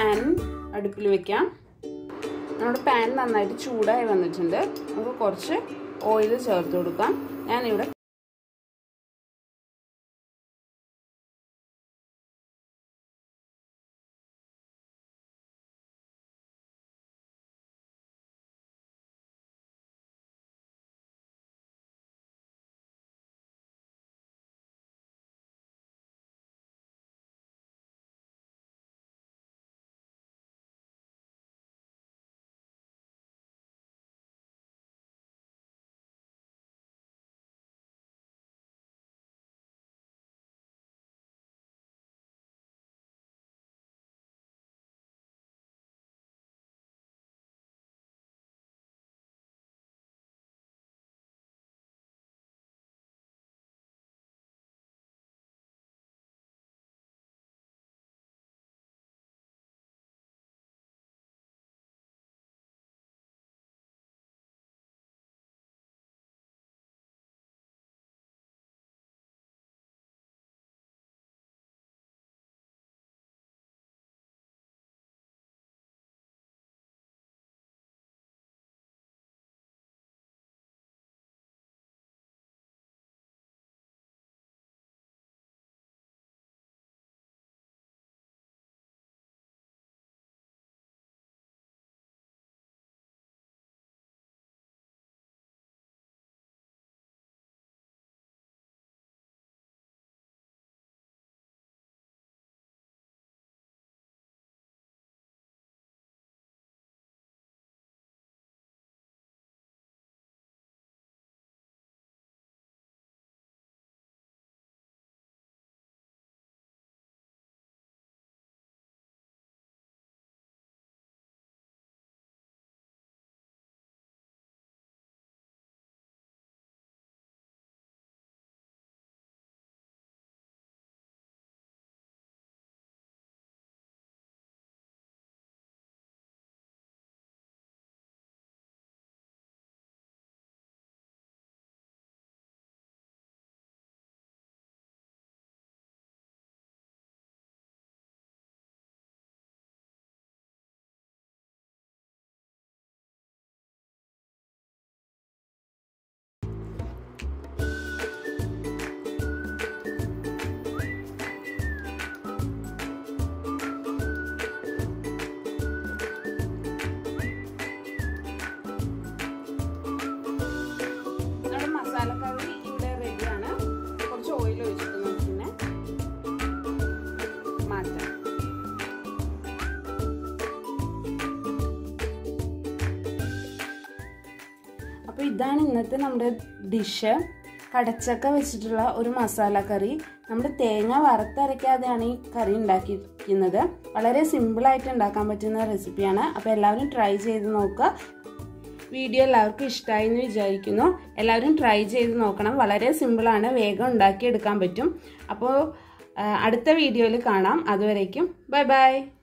pan അടുപ്പിൽ വെക്കാം നമ്മുടെ പാൻ നന്നായിട്ട് ചൂടായി വന്നിട്ടുണ്ട് നമുക്ക് കുറച്ച് ഓയിൽ ചേർത്ത് കൊടുക്കാം ഞാനിവിടെ നമ്മുടെ മസാലക്കറി ഇവിടെ റെഡിയാണ് കുറച്ച് ഓയിൽ ഒഴിച്ചിട്ട് നമുക്ക് പിന്നെ മാറ്റാം അപ്പോൾ ഇതാണ് ഇന്നത്തെ നമ്മുടെ ഡിഷ് കടച്ചക്ക വെച്ചിട്ടുള്ള ഒരു മസാല കറി നമ്മൾ തേങ്ങ വറുത്തരയ്ക്കാതെയാണ് ഈ കറി ഉണ്ടാക്കിയിരിക്കുന്നത് വളരെ സിമ്പിളായിട്ട് ഉണ്ടാക്കാൻ പറ്റുന്ന റെസിപ്പിയാണ് അപ്പോൾ എല്ലാവരും ട്രൈ ചെയ്ത് നോക്കുക വീഡിയോ എല്ലാവർക്കും ഇഷ്ടമായി എന്ന് വിചാരിക്കുന്നു എല്ലാവരും ട്രൈ ചെയ്ത് നോക്കണം വളരെ സിമ്പിളാണ് വേഗം ഉണ്ടാക്കിയെടുക്കാൻ പറ്റും അപ്പോൾ അടുത്ത വീഡിയോയിൽ കാണാം അതുവരേക്കും ബൈ ബൈ